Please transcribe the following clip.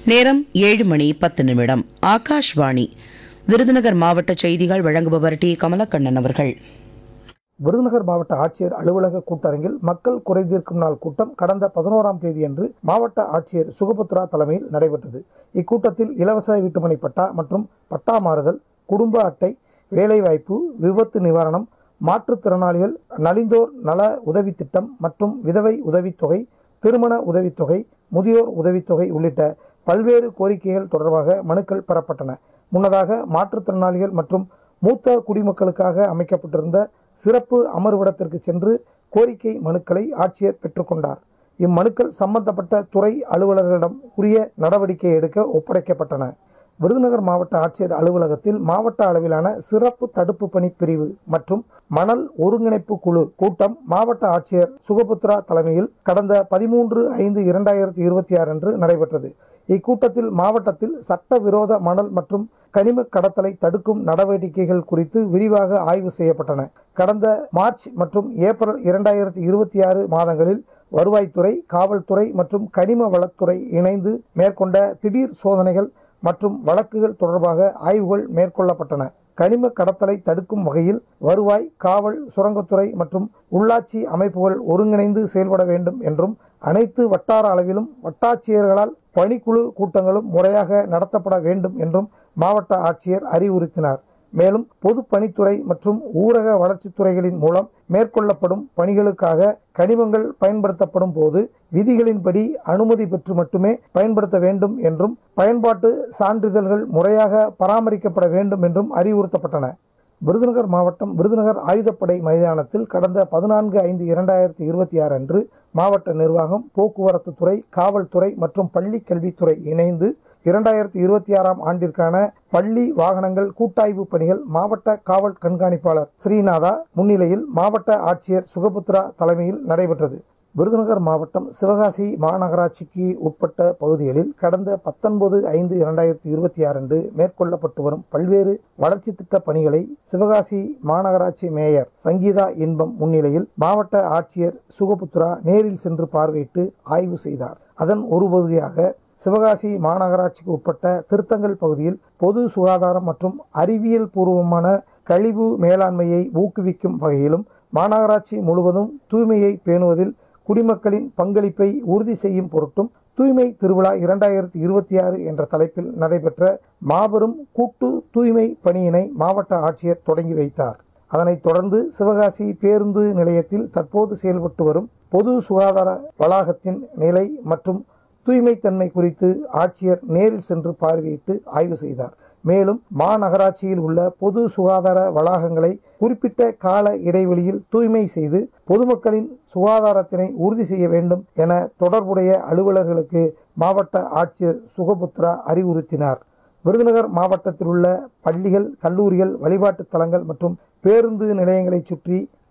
நேரம் ஏழு மணி பத்து நிமிடம் ஆகாஷ்வாணி விருதுநகர் மாவட்ட செய்திகள் வழங்குபவர் டி கமலக்கண்ணன் அவர்கள் விருதுநகர் மாவட்ட ஆட்சியர் அலுவலக கூட்டரங்கில் மக்கள் குறை தீர்க்கும் நாள் கூட்டம் கடந்த பதினோராம் தேதியன்று மாவட்ட ஆட்சியர் சுகபுத்ரா தலைமையில் நடைபெற்றது இக்கூட்டத்தில் இலவச வீட்டுமனை பட்டா மற்றும் பட்டா மாறுதல் குடும்ப அட்டை வேலைவாய்ப்பு விபத்து நிவாரணம் மாற்றுத்திறனாளிகள் நலிந்தோர் நல உதவித் திட்டம் மற்றும் விதவை உதவித்தொகை திருமண உதவித்தொகை முதியோர் உதவித்தொகை உள்ளிட்ட பல்வேறு கோரிக்கைகள் தொடர்பாக மனுக்கள் பெறப்பட்டன முன்னதாக மாற்றுத்திறனாளிகள் மற்றும் மூத்த குடிமக்களுக்காக அமைக்கப்பட்டிருந்த சிறப்பு அமர்விடத்திற்கு சென்று கோரிக்கை மனுக்களை ஆட்சியர் பெற்றுக்கொண்டார் இம்மனுக்கள் சம்பந்தப்பட்ட துறை அலுவலர்களிடம் உரிய நடவடிக்கை எடுக்க ஒப்படைக்கப்பட்டன விருதுநகர் மாவட்ட ஆட்சியர் அலுவலகத்தில் மாவட்ட அளவிலான சிறப்பு தடுப்பு பணி பிரிவு மற்றும் மணல் ஒருங்கிணைப்பு குழு கூட்டம் மாவட்ட ஆட்சியர் சுகபுத்ரா தலைமையில் கடந்த பதிமூன்று ஐந்து இரண்டாயிரத்தி இருபத்தி ஆறு அன்று நடைபெற்றது இக்கூட்டத்தில் மாவட்டத்தில் சட்டவிரோத மணல் மற்றும் கனிம கடத்தலை தடுக்கும் நடவடிக்கைகள் குறித்து விரிவாக ஆய்வு செய்யப்பட்டன கடந்த மார்ச் மற்றும் ஏப்ரல் இரண்டாயிரத்தி இருபத்தி ஆறு மாதங்களில் வருவாய்த்துறை காவல்துறை மற்றும் கனிம வளத்துறை இணைந்து மேற்கொண்ட திடீர் சோதனைகள் மற்றும் வழக்குகள் தொடர்பாக ஆய்வுகள் மேற்கொள்ளப்பட்டன கனிம கடத்தலை தடுக்கும் வகையில் வருவாய் காவல் சுரங்கத்துறை மற்றும் உள்ளாட்சி அமைப்புகள் ஒருங்கிணைந்து செயல்பட வேண்டும் என்றும் அனைத்து வட்டார அளவிலும் வட்டாட்சியர்களால் பணிக்குழு கூட்டங்களும் முறையாக நடத்தப்பட வேண்டும் என்றும் மாவட்ட ஆட்சியர் அறிவுறுத்தினார் மேலும் பொதுப்பணித்துறை மற்றும் ஊரக வளர்ச்சித்துறைகளின் மூலம் மேற்கொள்ளப்படும் பணிகளுக்காக கனிமங்கள் பயன்படுத்தப்படும் போது விதிகளின்படி அனுமதி பெற்று மட்டுமே பயன்படுத்த வேண்டும் என்றும் பயன்பாட்டு சான்றிதழ்கள் முறையாக பராமரிக்கப்பட வேண்டும் என்றும் அறிவுறுத்தப்பட்டன விருதுநகர் மாவட்டம் விருதுநகர் ஆயுதப்படை மைதானத்தில் கடந்த பதினான்கு ஐந்து இரண்டாயிரத்தி இருபத்தி ஆறு அன்று மாவட்ட நிர்வாகம் போக்குவரத்து துறை காவல்துறை மற்றும் பள்ளி கல்வித்துறை இணைந்து இரண்டாயிரத்தி இருபத்தி ஆறாம் ஆண்டிற்கான பள்ளி வாகனங்கள் கூட்டாய்வு பணிகள் மாவட்ட காவல் கண்காணிப்பாளர் ஸ்ரீநாதா முன்னிலையில் மாவட்ட ஆட்சியர் சுகபுத்ரா தலைமையில் நடைபெற்றது விருதுநகர் மாவட்டம் சிவகாசி மாநகராட்சிக்கு உட்பட்ட பகுதிகளில் கடந்த பத்தொன்பது ஐந்து இரண்டாயிரத்தி இருபத்தி ஆறு அன்று மேற்கொள்ளப்பட்டு வரும் பல்வேறு வளர்ச்சி திட்ட பணிகளை சிவகாசி மாநகராட்சி மேயர் சங்கீதா இன்பம் முன்னிலையில் மாவட்ட ஆட்சியர் சுகபுத்ரா நேரில் சென்று பார்வையிட்டு ஆய்வு செய்தார் அதன் ஒரு பகுதியாக சிவகாசி மாநகராட்சிக்கு உட்பட்ட திருத்தங்கல் பகுதியில் பொது சுகாதாரம் மற்றும் அறிவியல் பூர்வமான கழிவு மேலாண்மையை ஊக்குவிக்கும் வகையிலும் மாநகராட்சி முழுவதும் தூய்மையை பேணுவதில் குடிமக்களின் பங்களிப்பை உறுதி செய்யும் பொருட்டும் தூய்மை திருவிழா இரண்டாயிரத்தி இருபத்தி ஆறு என்ற தலைப்பில் நடைபெற்ற மாபெரும் கூட்டு தூய்மை பணியினை மாவட்ட ஆட்சியர் தொடங்கி வைத்தார் அதனைத் தொடர்ந்து சிவகாசி பேருந்து நிலையத்தில் தற்போது செயல்பட்டு வரும் பொது சுகாதார வளாகத்தின் நிலை மற்றும் தூய்மைத்தன்மை குறித்து ஆட்சியர் நேரில் சென்று பார்வையிட்டு ஆய்வு செய்தார் மேலும் மாநகராட்சியில் உள்ள பொது சுகாதார வளாகங்களை குறிப்பிட்ட கால இடைவெளியில் தூய்மை செய்து பொதுமக்களின் சுகாதாரத்தினை உறுதி செய்ய வேண்டும் என தொடர்புடைய அலுவலர்களுக்கு மாவட்ட ஆட்சியர் சுகபுத்ரா அறிவுறுத்தினார் விருதுநகர் மாவட்டத்தில் உள்ள பள்ளிகள் கல்லூரிகள் வழிபாட்டுத் தலங்கள் மற்றும் பேருந்து நிலையங்களை சுற்றி